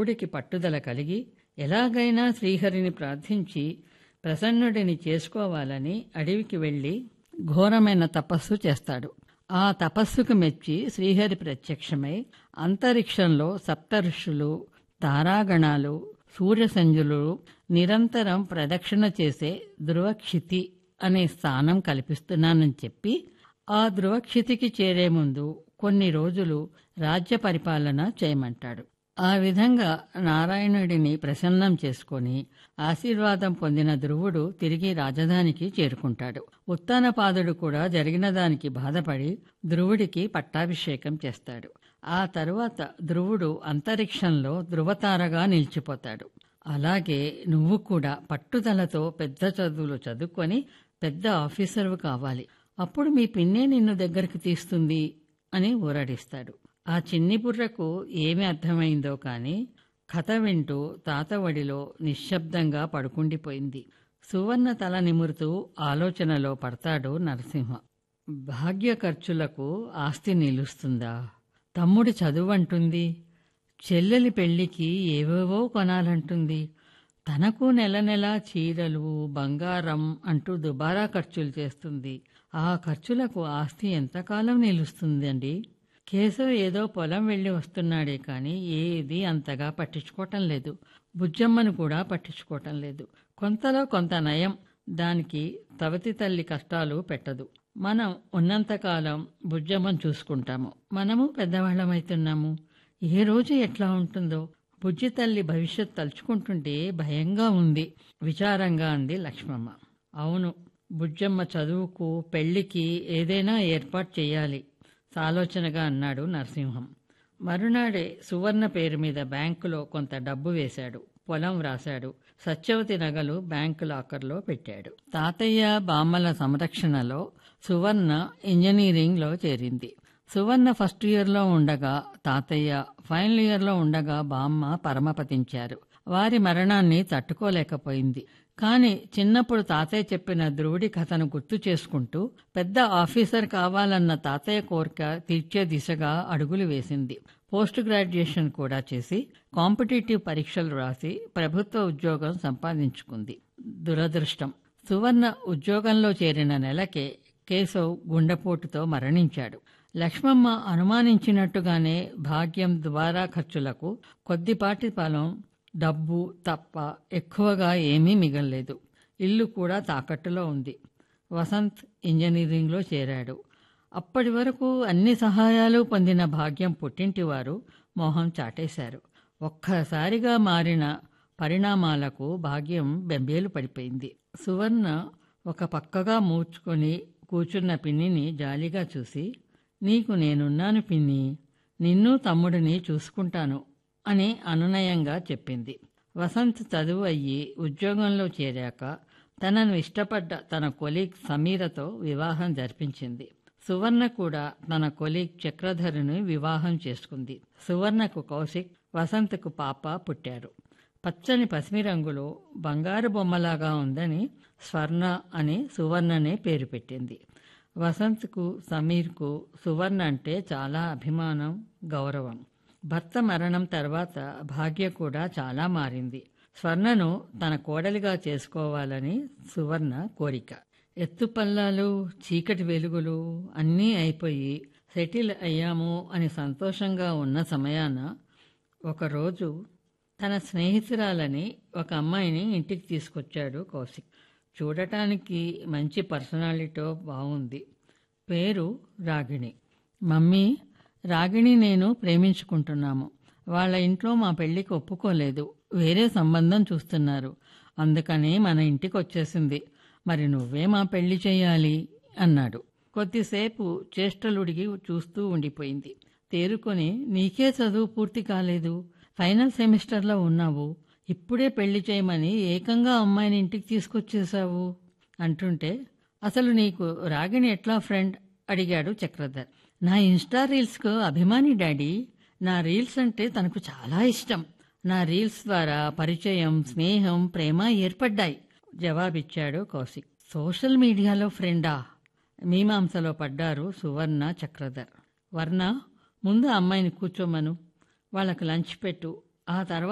ధ్రువుడికి పట్టుదల కలిగి ఎలాగైనా శ్రీహరిని ప్రార్థించి ప్రసన్నుడిని చేసుకోవాలని అడవికి వెళ్లి ఘోరమైన తపస్సు చేస్తాడు ఆ తపస్సుకు మెచ్చి శ్రీహరి ప్రత్యక్షమై అంతరిక్షంలో సప్తఋషులు తారాగణాలు సూర్యసంజులు నిరంతరం ప్రదక్షిణ చేసే ధ్రువక్షితి అనే స్థానం కల్పిస్తున్నానని చెప్పి ఆ ధ్రువక్షితికి చేరే ముందు కొన్ని రోజులు రాజ్య పరిపాలన చేయమంటాడు ఆ విధంగా నారాయణుడిని ప్రసన్నం చేసుకొని ఆశీర్వాదం పొందిన ధ్రువుడు తిరిగి రాజధానికి చేరుకుంటాడు ఉత్తానపాదుడు కూడా జరిగిన దానికి బాధపడి ధ్రువుడికి పట్టాభిషేకం చేస్తాడు ఆ తరువాత ధ్రువుడు అంతరిక్షంలో ధ్రువతారగా నిలిచిపోతాడు అలాగే నువ్వు కూడా పట్టుదలతో పెద్ద చదువులు చదువుకొని పెద్ద ఆఫీసర్వు కావాలి అప్పుడు మీ పిన్నే నిన్ను దగ్గరికి తీస్తుంది అని ఊరడిస్తాడు ఆ చిన్ని బుర్రకు ఏమి అర్థమైందో కాని కథ వింటూ తాతవడిలో నిశ్శబ్దంగా పడుకుండిపోయింది సువర్ణ తల నిమురుతూ ఆలోచనలో పడతాడు నరసింహ భాగ్య ఖర్చులకు ఆస్తి నిలుస్తుందా తమ్ముడి చదువంటుంది చెల్లెలి పెళ్లికి ఏవేవో కొనాలంటుంది తనకు నెల నెల చీరలు బంగారం అంటూ దుబారా ఖర్చులు చేస్తుంది ఆ ఖర్చులకు ఆస్తి ఎంతకాలం నిలుస్తుందండి కేశవ్ ఏదో పొలం వెళ్ళి వస్తున్నాడే కానీ ఏది అంతగా పట్టించుకోవటం లేదు బుజ్జమ్మను కూడా పట్టించుకోవటం లేదు కొంతలో కొంత నయం దానికి తవతి తల్లి కష్టాలు పెట్టదు మనం ఉన్నంతకాలం బుజ్జమ్మను చూసుకుంటాము మనము పెద్దవాళ్ళమైతున్నాము ఏ రోజు ఎట్లా ఉంటుందో బుజ్జి తల్లి భవిష్యత్ తలుచుకుంటుంటే భయంగా ఉంది విచారంగా అంది లక్ష్మమ్మ అవును బుజ్జమ్మ చదువుకు పెళ్లికి ఏదైనా ఏర్పాటు చేయాలి సాలోచనగా అన్నాడు నరసింహం మరునాడే సువర్ణ పేరు మీద బ్యాంకులో కొంత డబ్బు వేశాడు పొలం వ్రాశాడు సత్యవతి నగలు బ్యాంకు లాకర్లో పెట్టాడు తాతయ్య బామ్మల సంరక్షణలో సువర్ణ ఇంజనీరింగ్లో చేరింది సువర్ణ ఫస్ట్ ఇయర్లో ఉండగా తాతయ్య ఫైనల్ ఇయర్లో ఉండగా బామ్మ పరమపతించారు వారి మరణాన్ని తట్టుకోలేకపోయింది కాని చిన్నప్పుడు తాతయ్య చెప్పిన ధ్రువుడి కథను గుర్తు చేసుకుంటూ పెద్ద ఆఫీసర్ కావాలన్న తాతయ్య కోరిక తీర్చే దిశగా అడుగులు వేసింది పోస్ట్ గ్రాడ్యుయేషన్ కూడా చేసి కాంపిటేటివ్ పరీక్షలు రాసి ప్రభుత్వ ఉద్యోగం సంపాదించుకుంది దురదృష్టం సువర్ణ ఉద్యోగంలో చేరిన నెలకే కేశవ్ గుండెపోటుతో మరణించాడు లక్ష్మమ్మ అనుమానించినట్టుగానే భాగ్యం ద్వారా ఖర్చులకు కొద్దిపాటి పొలం డబ్బు తప్ప ఎక్కువగా ఏమీ మిగల్లేదు ఇల్లు కూడా తాకట్టులో ఉంది వసంత్ ఇంజనీరింగ్లో చేరాడు అప్పటి వరకు అన్ని సహాయాలు పొందిన భాగ్యం పుట్టింటివారు మోహం చాటేశారు ఒక్కసారిగా మారిన పరిణామాలకు భాగ్యం బెంబేలు పడిపోయింది సువర్ణ ఒక పక్కగా మూర్చుకొని కూర్చున్న పిన్నిని జాలిగా చూసి నీకు నేనున్నాను పిన్ని నిన్ను తమ్ముడిని చూసుకుంటాను అని అనునయంగా చెప్పింది వసంత్ చదువు అయ్యి ఉద్యోగంలో చేరాక తనను ఇష్టపడ్డ తన కొలీగ్ సమీరతో వివాహం జరిపించింది సువర్ణ కూడా తన కొలీగ్ చక్రధరుని వివాహం చేసుకుంది సువర్ణకు కౌశిక్ వసంత్కు పాప పుట్టారు పచ్చని పసిమి రంగులో బంగారు బొమ్మలాగా ఉందని స్వర్ణ అని సువర్ణనే పేరు పెట్టింది వసంత్కు సమీర్కు సువర్ణ అంటే చాలా అభిమానం గౌరవం భర్త మరణం తర్వాత భాగ్య కూడా చాలా మారింది స్వర్ణను తన కోడలిగా చేసుకోవాలని సువర్ణ కోరిక ఎత్తుపల్లాలు చీకటి వెలుగులు అన్నీ అయిపోయి సెటిల్ అయ్యాము అని సంతోషంగా ఉన్న సమయాన ఒకరోజు తన స్నేహితురాలని ఒక అమ్మాయిని ఇంటికి తీసుకొచ్చాడు కౌశిక్ చూడటానికి మంచి పర్సనాలిటీతో బాగుంది పేరు రాగిణి మమ్మీ రాగిణి నేను ప్రేమించుకుంటున్నాము వాళ్ళ ఇంట్లో మా పెళ్లికి ఒప్పుకోలేదు వేరే సంబంధం చూస్తున్నారు అందుకని మన ఇంటికి వచ్చేసింది మరి నువ్వే మా పెళ్లి చేయాలి అన్నాడు కొద్దిసేపు చేష్టలుడిగి చూస్తూ ఉండిపోయింది తేరుకొని నీకే చదువు పూర్తి కాలేదు ఫైనల్ సెమిస్టర్లో ఉన్నావు ఇప్పుడే పెళ్లి చేయమని ఏకంగా అమ్మాయిని ఇంటికి తీసుకొచ్చేశావు అంటుంటే అసలు నీకు రాగిణి ఎట్లా ఫ్రెండ్ అడిగాడు చక్రధర్ నా ఇన్స్టా రీల్స్కు అభిమాని డాడీ నా రీల్స్ అంటే తనకు చాలా ఇష్టం నా రీల్స్ ద్వారా పరిచయం స్నేహం ప్రేమ ఏర్పడ్డాయి జవాబిచ్చాడు కౌశిక్ సోషల్ మీడియాలో ఫ్రెండా మీమాంసలో పడ్డారు సువర్ణ చక్రధర్ వర్ణ ముందు అమ్మాయిని కూర్చోమను వాళ్ళకు లంచ్ పెట్టు ఆ తర్వాత